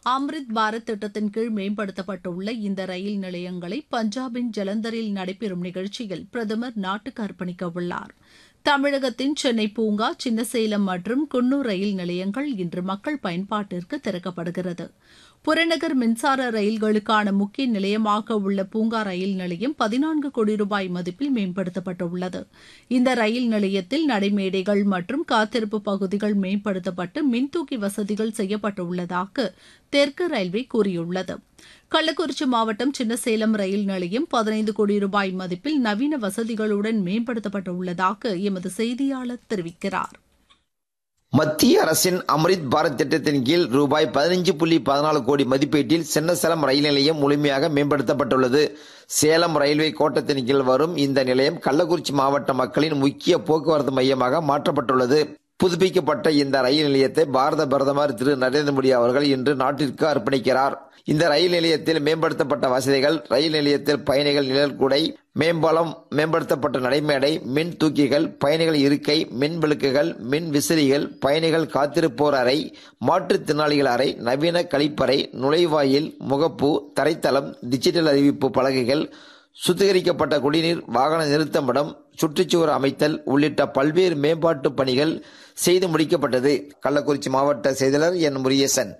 அம்ரித் பாரத் திட்டத்தின் கீழ் மேம்படுத்தப்பட்டுள்ள இந்த ரயில் நிலையங்களை பஞ்சாபின் ஜலந்தரில் நடைபெறும் நிகழ்ச்சியில் பிரதமர் நாட்டுக்கு அர்ப்பணிக்க உள்ளார் தமிழகத்தின் சென்னை பூங்கா சின்னசேலம் மற்றும் குன்னூர் ரயில் நிலையங்கள் இன்று மக்கள் பயன்பாட்டிற்கு திறக்கப்படுகிறது புறநகர் மின்சார ரயில்களுக்கான முக்கிய நிலையமாக உள்ள பூங்கா ரயில் நிலையம் பதினான்கு கோடி ரூபாய் மதிப்பில் மேம்படுத்தப்பட்டுள்ளது இந்த ரயில் நிலையத்தில் நடைமேடைகள் மற்றும் காத்திருப்பு பகுதிகள் மேம்படுத்தப்பட்டு மின்தூக்கி வசதிகள் செய்யப்பட்டுள்ளதாக தெற்கு ரயில்வே கூறியுள்ளது கள்ளக்குறிச்சி மாவட்டம் சின்னசேலம் ரயில் நிலையம் பதினைந்து கோடி ரூபாய் மதிப்பில் நவீன வசதிகளுடன் மேம்படுத்தப்பட்டுள்ளதாக எமது செய்தியாளர் தெரிவிக்கிறார் மத்திய அரசின் அம்ரித் பாரத் திட்டத்தின் கீழ் ரூபாய் பதினஞ்சு புள்ளி பதினாலு கோடி மதிப்பீட்டில் சின்னசேலம் ரயில் நிலையம் முழுமையாக மேம்படுத்தப்பட்டுள்ளது சேலம் ரயில்வே கோட்டத்தின் கீழ் வரும் இந்த நிலையம் கள்ளக்குறிச்சி மாவட்ட மக்களின் முக்கிய போக்குவரத்து மையமாக மாற்றப்பட்டுள்ளது புதுப்பிக்கப்பட்ட இந்த ரயில் நிலையத்தை பாரத பிரதமர் திரு நரேந்திர மோடி அவர்கள் இன்று நாட்டிற்கு அர்ப்பணிக்கிறார் இந்த ரயில் நிலையத்தில் மேம்படுத்தப்பட்ட வசதிகள் ரயில் நிலையத்தில் பயணிகள் நிழற்குடை மேம்பாலம் மேம்படுத்தப்பட்ட நடைமேடை மின் தூக்கிகள் பயணிகள் இருக்கை மின் விளக்குகள் மின் விசிறிகள் பயணிகள் காத்திருப்போர் அறை மாற்றுத்திறனாளிகள் அறை நவீன கழிப்பறை நுழைவாயில் முகப்பு தரைத்தளம் டிஜிட்டல் அறிவிப்பு பலகைகள் சுத்திகரிக்கப்பட்ட குடிநீர் வாகன நிறுத்தமிடம் சுற்றுச்சுவர் அமைத்தல் உள்ளிட்ட பல்வேறு மேம்பாட்டு பணிகள் செய்து முடிக்கப்பட்டது கள்ளக்குறிச்சி மாவட்ட செயலாளர் என் முரியசன்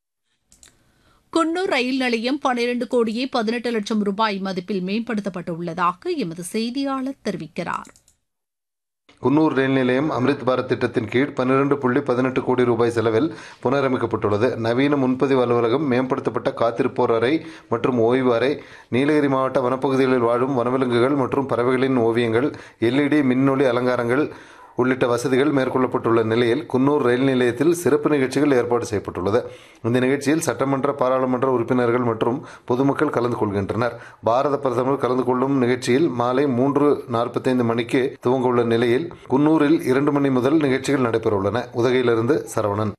குன்னூர் ரயில் நிலையம் பனிரண்டு கோடியே பதினெட்டு லட்சம் ரூபாய் மதிப்பில் மேம்படுத்தப்பட்டுள்ளதாக எமது செய்தியாளர் தெரிவிக்கிறார் குன்னூர் ரயில் நிலையம் அம்ரித் பாரத் திட்டத்தின் கீழ் பன்னிரண்டு புள்ளி பதினெட்டு கோடி ரூபாய் செலவில் புனரமைக்கப்பட்டுள்ளது நவீன முன்பதிவு அலுவலகம் மேம்படுத்தப்பட்ட காத்திருப்போர் அறை மற்றும் ஓய்வு அறை நீலகிரி மாவட்ட வனப்பகுதிகளில் வாழும் வனவிலங்குகள் மற்றும் பறவைகளின் ஓவியங்கள் எல்இடி மின்னொளி அலங்காரங்கள் உள்ளிட்ட வசதிகள் மேற்கொள்ளப்பட்டுள்ள நிலையில் குன்னூர் ரயில் நிலையத்தில் சிறப்பு நிகழ்ச்சிகள் ஏற்பாடு செய்யப்பட்டுள்ளது இந்த நிகழ்ச்சியில் சட்டமன்ற பாராளுமன்ற உறுப்பினர்கள் மற்றும் பொதுமக்கள் கலந்து கொள்கின்றனர் பாரத பிரதமர் கலந்து கொள்ளும் நிகழ்ச்சியில் மாலை மூன்று நாற்பத்தைந்து மணிக்கு துவங்க உள்ள நிலையில் குன்னூரில் இரண்டு மணி முதல் நிகழ்ச்சிகள் நடைபெறவுள்ளன உதகையிலிருந்து சரவணன்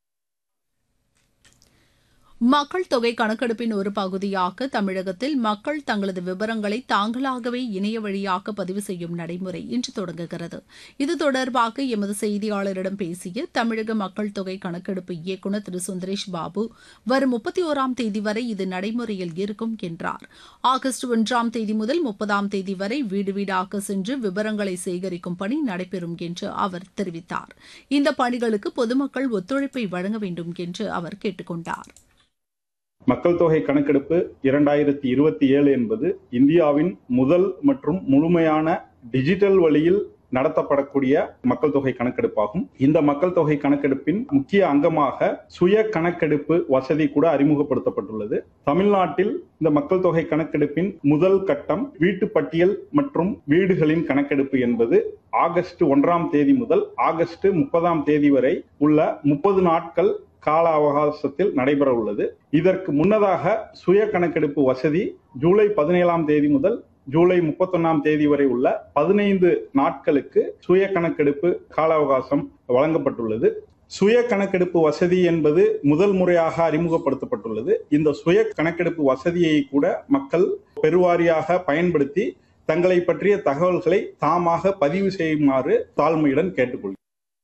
மக்கள் தொகை கணக்கெடுப்பின் ஒரு பகுதியாக தமிழகத்தில் மக்கள் தங்களது விவரங்களை தாங்களாகவே இணைய வழியாக பதிவு செய்யும் நடைமுறை இன்று தொடங்குகிறது இது தொடர்பாக எமது செய்தியாளரிடம் பேசிய தமிழக மக்கள் தொகை கணக்கெடுப்பு இயக்குநர் திரு சுந்தரேஷ் பாபு வரும் முப்பத்தி ஓராம் தேதி வரை இது நடைமுறையில் இருக்கும் என்றார் ஆகஸ்ட் ஒன்றாம் தேதி முதல் முப்பதாம் தேதி வரை வீடு வீடாக சென்று விவரங்களை சேகரிக்கும் பணி நடைபெறும் என்று அவர் தெரிவித்தார் இந்த பணிகளுக்கு பொதுமக்கள் ஒத்துழைப்பை வழங்க வேண்டும் என்று அவர் கேட்டுக்கொண்டார் மக்கள் தொகை கணக்கெடுப்பு இரண்டாயிரத்தி இருபத்தி ஏழு என்பது இந்தியாவின் முதல் மற்றும் முழுமையான டிஜிட்டல் வழியில் நடத்தப்படக்கூடிய மக்கள் தொகை கணக்கெடுப்பாகும் இந்த மக்கள் தொகை கணக்கெடுப்பின் முக்கிய அங்கமாக சுய கணக்கெடுப்பு வசதி கூட அறிமுகப்படுத்தப்பட்டுள்ளது தமிழ்நாட்டில் இந்த மக்கள் தொகை கணக்கெடுப்பின் முதல் கட்டம் வீட்டு பட்டியல் மற்றும் வீடுகளின் கணக்கெடுப்பு என்பது ஆகஸ்ட் ஒன்றாம் தேதி முதல் ஆகஸ்ட் முப்பதாம் தேதி வரை உள்ள முப்பது நாட்கள் கால அவகாசத்தில் நடைபெற உள்ளது இதற்கு முன்னதாக சுய கணக்கெடுப்பு வசதி ஜூலை பதினேழாம் தேதி முதல் ஜூலை முப்பத்தொன்னாம் தேதி வரை உள்ள பதினைந்து நாட்களுக்கு சுய கணக்கெடுப்பு கால அவகாசம் வழங்கப்பட்டுள்ளது சுய கணக்கெடுப்பு வசதி என்பது முதல் முறையாக அறிமுகப்படுத்தப்பட்டுள்ளது இந்த சுய கணக்கெடுப்பு வசதியை கூட மக்கள் பெருவாரியாக பயன்படுத்தி தங்களை பற்றிய தகவல்களை தாமாக பதிவு செய்யுமாறு தாழ்மையுடன் கேட்டுக்கொள்கிறேன்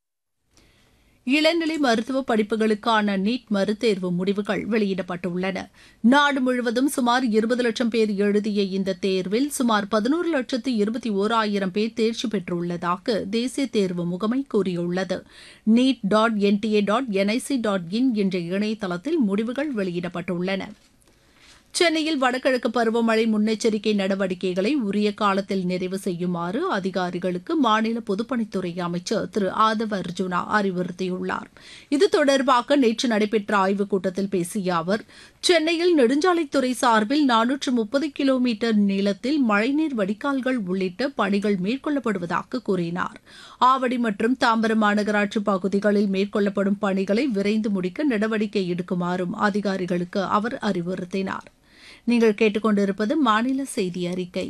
இளநிலை மருத்துவ படிப்புகளுக்கான நீட் மறுதேர்வு முடிவுகள் வெளியிடப்பட்டுள்ளன நாடு முழுவதும் சுமார் இருபது லட்சம் பேர் எழுதிய இந்த தேர்வில் சுமார் பதினோரு லட்சத்து இருபத்தி ஓராயிரம் பேர் தேர்ச்சி பெற்றுள்ளதாக தேசிய தேர்வு முகமை கூறியுள்ளது NEET dot NTA dot NIC dot in என்ற இணையதளத்தில் முடிவுகள் வெளியிடப்பட்டுள்ளன சென்னையில் வடகிழக்கு பருவமழை முன்னெச்சரிக்கை நடவடிக்கைகளை உரிய காலத்தில் நிறைவு செய்யுமாறு அதிகாரிகளுக்கு மாநில பொதுப்பணித்துறை அமைச்சர் திரு ஆதவ அர்ஜுனா அறிவுறுத்தியுள்ளார் இது தொடர்பாக நேற்று நடைபெற்ற ஆய்வுக் கூட்டத்தில் பேசிய அவர் சென்னையில் நெடுஞ்சாலைத்துறை சார்பில் நானூற்று முப்பது கிலோமீட்டர் நீளத்தில் மழைநீர் வடிகால்கள் உள்ளிட்ட பணிகள் மேற்கொள்ளப்படுவதாக கூறினார் ஆவடி மற்றும் தாம்பரம் மாநகராட்சி பகுதிகளில் மேற்கொள்ளப்படும் பணிகளை விரைந்து முடிக்க நடவடிக்கை எடுக்குமாறும் அதிகாரிகளுக்கு அவர் அறிவுறுத்தினார் நீங்கள் கேட்டுக்கொண்டிருப்பது மாநில செய்தி அறிக்கை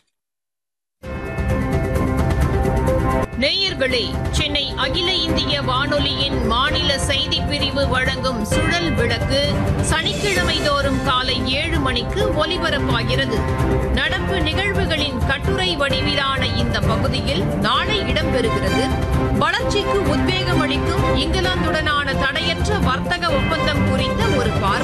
நேயர்களே சென்னை அகில இந்திய வானொலியின் மாநில செய்தி பிரிவு வழங்கும் சுழல் விளக்கு சனிக்கிழமை தோறும் காலை ஏழு மணிக்கு ஒலிபரப்பாகிறது நடப்பு நிகழ்வுகளின் கட்டுரை வடிவிலான இந்த பகுதியில் நாளை இடம்பெறுகிறது வளர்ச்சிக்கு உத்வேகம் அளிக்கும் இங்கிலாந்துடனான தடையற்ற வர்த்தக ஒப்பந்தம் குறித்த ஒரு பார்வை